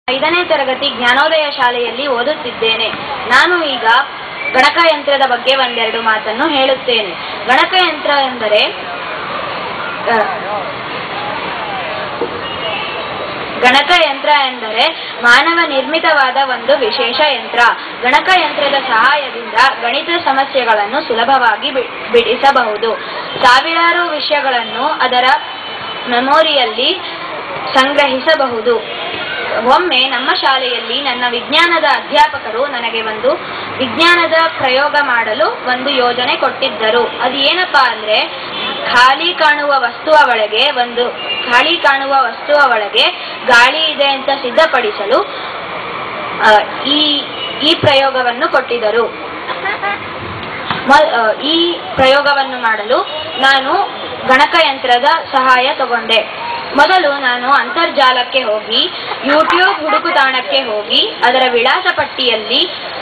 ಐದನೇ ತರಗತಿ ಜ್ಞಾನೋದಯ ಶಾಲೆಯಲ್ಲಿ ಓದುತ್ತಿದ್ದೇನೆ ನಾನು ಈಗ ಗಣಕಯಂತ್ರದ ಬಗ್ಗೆ ಒಂದೆರಡು ಮಾತನ್ನು ಹೇಳುತ್ತೇನೆ ಗಣಕಯಂತ್ರ ಎಂದರೆ ಆ, ಗಣಕಯಂತ್ರ ಎಂದರೆ ಮಾನವ ನಿರ್ಮಿತವಾದ ಒಂದು ವಿಶೇಷ ಯಂತ್ರ ಗಣಕಯಂತ್ರದ ಸಹಾಯದಿಂದ ಗಣಿತ ಸಮಸ್ಯೆಗಳನ್ನು ಸುಲಭವಾಗಿ ಬಿ- ಬಿಡಿಸಬಹುದು ಸಾವಿರಾರು ವಿಷಯಗಳನ್ನು ಅದರ ಮೆಮೊರಿಯಲ್ಲಿ ಸಂಗ್ರಹಿಸಬಹುದು ಒಮ್ಮೆ ನಮ್ಮ ಶಾಲೆಯಲ್ಲಿ ನನ್ನ ವಿಜ್ಞಾನದ ಅಧ್ಯಾಪಕರು ನನಗೆ ಒಂದು ವಿಜ್ಞಾನದ ಪ್ರಯೋಗ ಮಾಡಲು ಒಂದು ಯೋಜನೆ ಕೊಟ್ಟಿದ್ದರು ಅದು ಏನಪ್ಪಾ ಅಂದ್ರೆ ಖಾಲಿ ಕಾಣುವ ವಸ್ತುವ ಒಳಗೆ ಒಂದು ಖಾಲಿ ಕಾಣುವ ವಸ್ತುವ ಒಳಗೆ ಗಾಳಿ ಇದೆ ಅಂತ ಸಿದ್ಧಪಡಿಸಲು ಆ, ಈ ಈ ಪ್ರಯೋಗವನ್ನು ಕೊಟ್ಟಿದ್ದರು ಮ- ಆ, ಈ ಪ್ರಯೋಗವನ್ನು ಮಾಡಲು ನಾನು ಗಣಕಯಂತ್ರದ ಸಹಾಯ ತಗೊಂಡೆ ಮೊದಲು ನಾನು ಅಂತರ್ಜಾಲಕ್ಕೆ ಹೋಗಿ ಯೂಟ್ಯೂಬ್ ಹುಡುಕುತಾಣಕ್ಕೆ ಹೋಗಿ ಅದರ ವಿಳಾಸ ಪಟ್ಟಿಯಲ್ಲಿ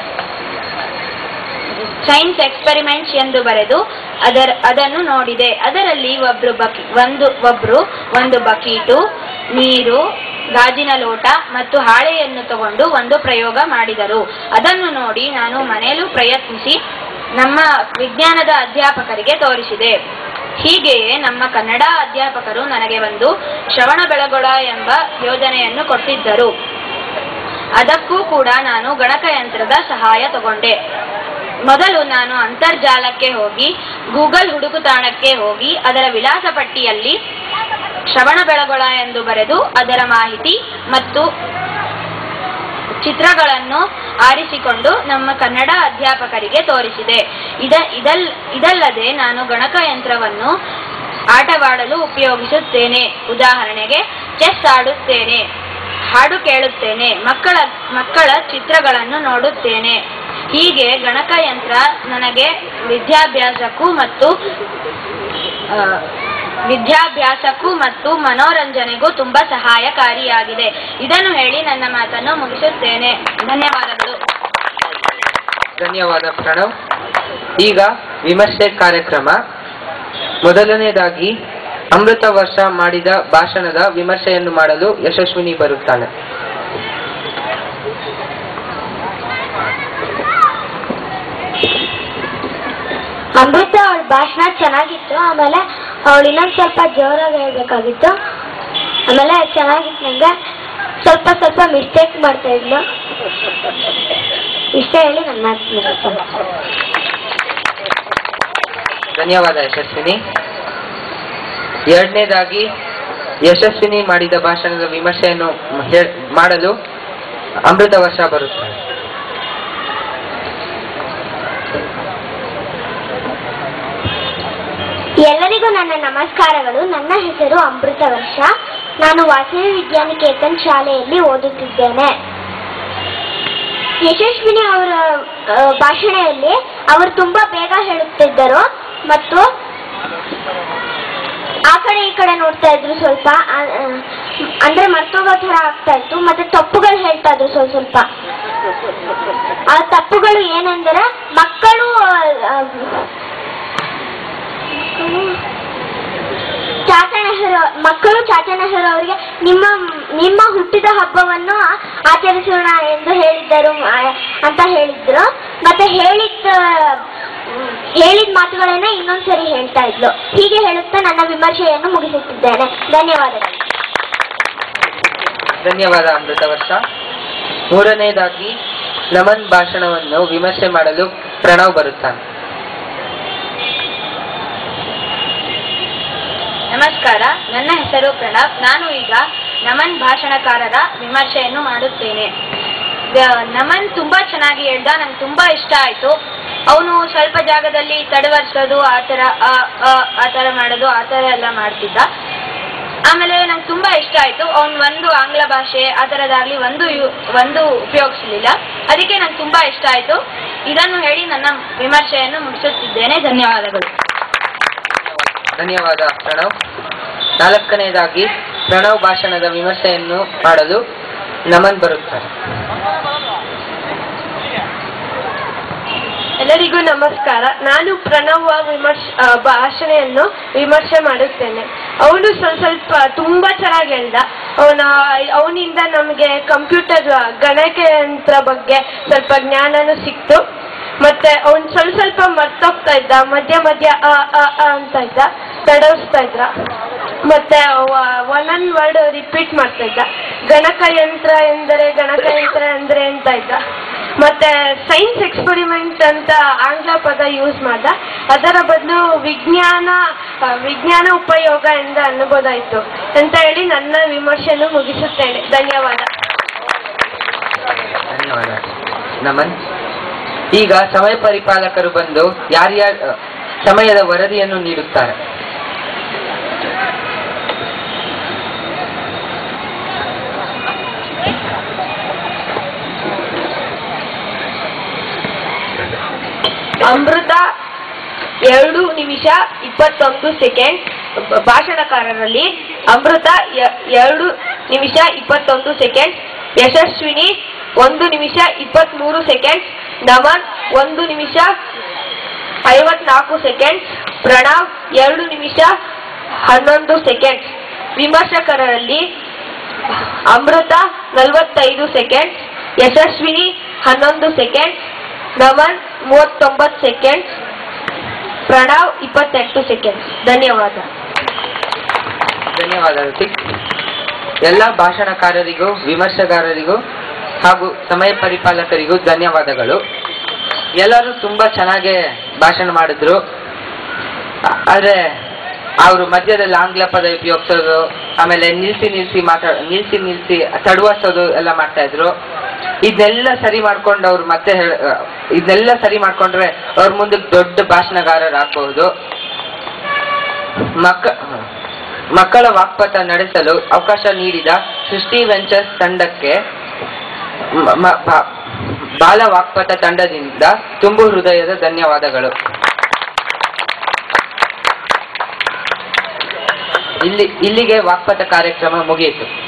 ಸೈನ್ಸ್ ಎಕ್ಸ್ಪೆರಿಮೆಂಟ್ಸ್ ಎಂದು ಬರೆದು ಅದರ ಅದನ್ನು ನೋಡಿದೆ ಅದರಲ್ಲಿ ಒಬ್ರು ಬಕಿ ಒಂದು ಒಬ್ರು ಒಂದು ಬಕೀಟು ನೀರು ಗಾಜಿನ ಲೋಟ ಮತ್ತು ಹಾಳೆಯನ್ನು ತಗೊಂಡು ಒಂದು ಪ್ರಯೋಗ ಮಾಡಿದರು ಅದನ್ನು ನೋಡಿ ನಾನು ಮನೆಯಲ್ಲೂ ಪ್ರಯತ್ನಿಸಿ ನಮ್ಮ ವಿಜ್ಞಾನದ ಅಧ್ಯಾಪಕರಿಗೆ ತೋರಿಸಿದೆ ಹೀಗೆಯೇ ನಮ್ಮ ಕನ್ನಡ ಅಧ್ಯಾಪಕರು ನನಗೆ ಒಂದು ಶ್ರವಣ ಬೆಳಗೊಳ ಎಂಬ ಯೋಜನೆಯನ್ನು ಕೊಟ್ಟಿದ್ದರು ಅದಕ್ಕೂ ಕೂಡ ನಾನು ಗಣಕಯಂತ್ರದ ಸಹಾಯ ತಗೊಂಡೆ ಮೊದಲು ನಾನು ಅಂತರ್ಜಾಲಕ್ಕೆ ಹೋಗಿ ಗೂಗಲ್ ಹುಡುಕುತಾಣಕ್ಕೆ ಹೋಗಿ ಅದರ ವಿಳಾಸ ಪಟ್ಟಿಯಲ್ಲಿ ಶ್ರವಣ ಬೆಳಗೊಳ ಎಂದು ಬರೆದು ಅದರ ಮಾಹಿತಿ ಮತ್ತು ಚಿತ್ರಗಳನ್ನು ಆರಿಸಿಕೊಂಡು ನಮ್ಮ ಕನ್ನಡ ಅಧ್ಯಾಪಕರಿಗೆ ತೋರಿಸಿದೆ ಇದ ಇದಲ್ ಇದಲ್ಲದೆ ನಾನು ಗಣಕಯಂತ್ರವನ್ನು ಆಟವಾಡಲು ಉಪಯೋಗಿಸುತ್ತೇನೆ ಉದಾಹರಣೆಗೆ ಚೆಸ್ ಆಡುತ್ತೇನೆ ಹಾಡು ಕೇಳುತ್ತೇನೆ ಮಕ್ಕಳ ಮಕ್ಕಳ ಚಿತ್ರಗಳನ್ನು ನೋಡುತ್ತೇನೆ ಹೀಗೆ ಗಣಕಯಂತ್ರ ನನಗೆ ವಿದ್ಯಾಭ್ಯಾಸಕ್ಕೂ ಮತ್ತು ಆ, ವಿದ್ಯಾಭ್ಯಾಸಕ್ಕೂ ಮತ್ತು ಮನೋರಂಜನೆಗೂ ತುಂಬಾ ಸಹಾಯಕಾರಿಯಾಗಿದೆ ಇದನ್ನು ಹೇಳಿ ನನ್ನ ಮಾತನ್ನು ಮುಗಿಸುತ್ತೇನೆ ಧನ್ಯವಾದಗಳು ಧನ್ಯವಾದ ಪ್ರಣವ್ ಈಗ ವಿಮರ್ಶೆ ಕಾರ್ಯಕ್ರಮ ಮೊದಲನೇದಾಗಿ ಅಮೃತ ವರ್ಷ ಮಾಡಿದ ಭಾಷಣದ ವಿಮರ್ಶೆಯನ್ನು ಮಾಡಲು ಯಶಸ್ವಿನಿ ಬರುತ್ತಾಳೆ ಅಮೃತ ಅವಳ ಭಾಷಣ ಚೆನ್ನಾಗಿತ್ತು ಆಮೇಲೆ ಅವಳು ಇನ್ನೊಂದು ಸ್ವಲ್ಪ ಜೋರಾಗಿ ಹೇಳ್ಬೇಕಾಗಿತ್ತು ಆಮೇಲೆ ಚೆನ್ನಾಗಿತ್ತು ನಂಗೆ ಸ್ವಲ್ಪ ಸ್ವಲ್ಪ ಮಿಸ್ಟೇಕ್ ಮಾಡ್ತಾ ಇದ್ಲು ಇಷ್ಟ ಹೇಳಿ ನನ್ನ ಮಾತು ಮುಗಿಸ್ತೇನೆ. ಧನ್ಯವಾದ ಯಶಸ್ವಿನಿ ಎರಡನೇದಾಗಿ ಯಶಸ್ವಿನಿ ಮಾಡಿದ ಭಾಷಣದ ವಿಮರ್ಶೆಯನ್ನು ಹೇಳ್- ಮಾಡಲು ಅಮೃತ ವರ್ಷ ಬರುತ್ತಾಳೆ ಎಲ್ಲರಿಗೂ ನನ್ನ ನಮಸ್ಕಾರಗಳು ನನ್ನ ಹೆಸರು ಅಮೃತ ವರ್ಷ ನಾನು ವಾಸವಿ ವಿದ್ಯಾನಿಕೇತನ್ ಶಾಲೆಯಲ್ಲಿ ಓದುತ್ತಿದ್ದೇನೆ ಯಶಸ್ವಿನಿ ಅವರ ಆ, ಭಾಷಣದಲ್ಲಿ ಅವರು ತುಂಬಾ ಬೇಗ ಹೇಳುತ್ತಿದ್ದರು ಮತ್ತು ಆ ಕಡೆ ಈ ಕಡೆ ನೋಡ್ತಾ ಇದ್ರು ಸ್ವಲ್ಪ ಆ, ಆ, ಅಂದ್ರೆ ಮರ್ತೋಗೋ ತರ ಆಗ್ತಾ ಇತ್ತು ಮತ್ತೆ ತಪ್ಪುಗಳು ಹೇಳ್ತಾ ಇದ್ರು ಸ್ವಲ್ಪ ಸ್ವಲ್ಪ ಆ ತಪ್ಪುಗಳು ಏನೆಂದರೆ ಮಕ್ಕಳು ಆ, ಚಾಚಾ ನೆಹರು ಮಕ್ಕಳು ಚಾಚಾ ನೆಹರು ಅವರಿಗೆ ನಿಮ್ಮ ನಿಮ್ಮ ಹುಟ್ಟಿದ ಹಬ್ಬವನ್ನು ಆಚರಿಸೋಣ ಎಂದು ಹೇಳಿದ್ದರು ಆ, ಅಂತ ಹೇಳಿದ್ರು ಮತ್ತೆ ಹೇಳಿದ ಹೇಳಿದ ಮಾತುಗಳನ್ನೇ ಇನ್ನೊಂದ್ಸರಿ ಹೇಳ್ತಾ ಇದ್ಲು ಹೀಗೆ ಹೇಳುತ್ತಾ ನನ್ನ ವಿಮರ್ಶೆಯನ್ನು ಮುಗಿಸುತ್ತಿದ್ದೇನೆ ಧನ್ಯವಾದಗಳು ಧನ್ಯವಾದ ಅಮೃತ ವರ್ಷ ಮೂರನೇದಾಗಿ ನಮನ್ ಭಾಷಣವನ್ನು ವಿಮರ್ಶೆ ಮಾಡಲು ಪ್ರಣವ್ ಬರುತ್ತಾನೆ ನಮಸ್ಕಾರ ನನ್ನ ಹೆಸರು ಪ್ರಣವ್ ನಾನು ಈಗ ನಮನ್ ಭಾಷಣಕಾರರ ವಿಮರ್ಶೆಯನ್ನು ಮಾಡುತ್ತೇನೆ ದ- ನಮನ್ ತುಂಬಾ ಚೆನ್ನಾಗಿ ಹೇಳ್ದ ನಂಗೆ ತುಂಬಾ ಇಷ್ಟ ಆಯ್ತು ಅವನು ಸ್ವಲ್ಪ ಜಾಗದಲ್ಲಿ ತಡವರ್ಸೋದು ಆ ಥರ ಆ- ಆ- ಆ ಥರ ಮಾಡೋದು ಆ ಥರ ಎಲ್ಲ ಮಾಡ್ತಿದ್ದ ಆಮೇಲೆ ನಂಗೆ ತುಂಬಾ ಇಷ್ಟ ಆಯ್ತು ಅವ್ನು ಒಂದು ಆಂಗ್ಲ ಭಾಷೆ ಆ ಥರದಾಗ್ಲಿ ಒಂದು ಯು- ಒಂದು ಉಪಯೋಗಿಸಲಿಲ್ಲ ಅದಕ್ಕೆ ನಂಗೆ ತುಂಬಾ ಇಷ್ಟ ಆಯ್ತು ಇದನ್ನು ಹೇಳಿ ನನ್ನ ವಿಮರ್ಶೆಯನ್ನು ಮುಗಿಸುತ್ತಿದ್ದೇನೆ ಧನ್ಯವಾದಗಳು ಧನ್ಯವಾದ ಪ್ರಣವ್ ನಾಲ್ಕನೇದಾಗಿ ಪ್ರಣವ್ ಭಾಷಣದ ವಿಮರ್ಶೆಯನ್ನು ಮಾಡಲು ನಮನ್ ಬರುತ್ತಾರೆ ಎಲ್ಲರಿಗೂ ನಮಸ್ಕಾರ ನಾನು ಪ್ರಣವ ವಿಮರ್ಶ್ ಆ, ಭಾಷಣೆಯನ್ನು ವಿಮರ್ಶೆ ಮಾಡುತ್ತೇನೆ ಅವನು ಸ್ವಲ್ಪ ಸ್ವಲ್ಪ ತುಂಬಾ ಚೆನ್ನಾಗಿ ಹೇಳ್ದ ಅವನ ಅವನಿಂದ ನಮಗೆ ಕಂಪ್ಯೂಟರ್ ಗಣಕಯಂತ್ರ ಬಗ್ಗೆ ಸ್ವಲ್ಪ ಜ್ಞಾನನೂ ಸಿಕ್ತು ಮತ್ತೆ ಅವನು ಸ್ವಲ್ಪ ಸ್ವಲ್ಪ ಮರ್ತೋಗ್ತಾ ಇದ್ದ ಮಧ್ಯ ಮಧ್ಯ ಅ ಅ ಅ ಅಂತ ಇದ್ದ ತಡವಿಸ್ತಾ ಇದ್ದ ಮತ್ತೆ ಒಂದೊಂದು ವರ್ಡ್ ರಿಪೀಟ್ ಮಾಡ್ತಾ ಇದ್ದ ಗಣಕಯಂತ್ರ ಎಂದರೆ ಗಣಕಯಂತ್ರ ಎಂದರೆ ಅಂತ ಇದ್ದ ಮತ್ತೆ ಸೈನ್ಸ್ ಎಕ್ಸ್ಪೆರಿಮೆಂಟ್ ಅಂತ ಆಂಗ್ಲ ಪದ ಯೂಸ್ ಮಾಡ್ದ ಅದರ ಬದಲು ವಿಜ್ಞಾನ ಆ, ವಿಜ್ಞಾನ ಉಪಯೋಗ ಎಂದು ಅನ್ಬೋದಾಯ್ತು ಅಂತ ಹೇಳಿ ನನ್ನ ವಿಮರ್ಶೆಯನ್ನು ಮುಗಿಸುತ್ತೇನೆ ಧನ್ಯವಾದ ಧನ್ಯವಾದ ನಮನ್ ಈಗ ಸಮಯ ಪರಿಪಾಲಕರು ಬಂದು ಯಾರ್ಯಾರ ಸಮಯದ ವರದಿಯನ್ನು ನೀಡುತ್ತಾರೆ ಅಮೃತ ಎರಡು ನಿಮಿಷ ಇಪ್ಪತ್ತೊಂದು ಸೆಕೆಂಡ್ ಬ- ಭಾಷಣಕಾರರಲ್ಲಿ ಅಮೃತ ಎ- ಎರಡು ನಿಮಿಷ ಇಪ್ಪತ್ತೊಂದು ಸೆಕೆಂಡ್ ಯಶಸ್ವಿನಿ ಒಂದು ನಿಮಿಷ ಇಪ್ಪತ್ತ್ಮೂರು ಸೆಕೆಂಡ್ ನಮನ್ ಒಂದು ನಿಮಿಷ ಐವತ್ನಾಲ್ಕು ಸೆಕೆಂಡ್ ಪ್ರಣವ್ ಎರಡು ನಿಮಿಷ ಹನ್ನೊಂದು ಸೆಕೆಂಡ್ ವಿಮರ್ಶಕರಲ್ಲಿ ಅಮೃತ ನಲವತ್ತೈದು ಸೆಕೆಂಡ್ ಯಶಸ್ವಿನಿ ಹನ್ನೊಂದು ಸೆಕೆಂಡ್ ನಮನ್ ಮೂವತ್ತೊಂಬತ್ತು ಸೆಕೆಂಡ್ ಪ್ರಣವ್ ಇಪ್ಪತ್ತೆಂಟು ಸೆಕೆಂಡ್ ಧನ್ಯವಾದ ಧನ್ಯವಾದ ಋತಿಕ್ ಎಲ್ಲ ಭಾಷಣಕಾರರಿಗೂ ವಿಮರ್ಶೆಗಾರರಿಗೂ ಹಾಗೂ ಸಮಯ ಪರಿಪಾಲಕರಿಗೂ ಧನ್ಯವಾದಗಳು ಎಲ್ಲರೂ ತುಂಬಾ ಚೆನ್ನಾಗಿ ಭಾಷಣ ಮಾಡಿದ್ರು ಆ- ಆದ್ರೆ ಅವರು ಮಧ್ಯದಲ್ಲಿ ಆಂಗ್ಲ ಪದ ಉಪಯೋಗಿಸೋದು ಆಮೇಲೆ ನಿಲ್ಸಿ ನಿಲ್ಸಿ ಮಾತಾಡ ನಿಲ್ಸಿ ನಿಲ್ಸಿ ತಡವಸೋದು ಎಲ್ಲ ಮಾಡ್ತಾ ಇದ್ರು ಇದನ್ನೆಲ್ಲ ಸರಿ ಮಾಡ್ಕೊಂಡು ಅವ್ರು ಮತ್ತೆ ಹೇಳ್- ಇದನ್ನೆಲ್ಲ ಸರಿ ಮಾಡ್ಕೊಂಡ್ರೆ ಅವ್ರ ಮುಂದೆ ದೊಡ್ಡ ಭಾಷಣಗಾರರಾಗಬಹುದು ಮಕ್ಕ ಮಕ್ಕಳ ವಾಕ್ಪಥ ನಡೆಸಲು ಅವಕಾಶ ನೀಡಿದ ಸೃಷ್ಟಿ ವೆಂಚರ್ಸ್ ತಂಡಕ್ಕೆ ಮ- ಮ- ಬಾ- ಬಾಲ ವಾಕ್ಪಥ ತಂಡದಿಂದ ತುಂಬು ಹೃದಯದ ಧನ್ಯವಾದಗಳು ಇಲ್ಲಿ ಇಲ್ಲಿಗೆ ವಾಕ್ಪಥ ಕಾರ್ಯಕ್ರಮ ಮುಗಿಯಿತು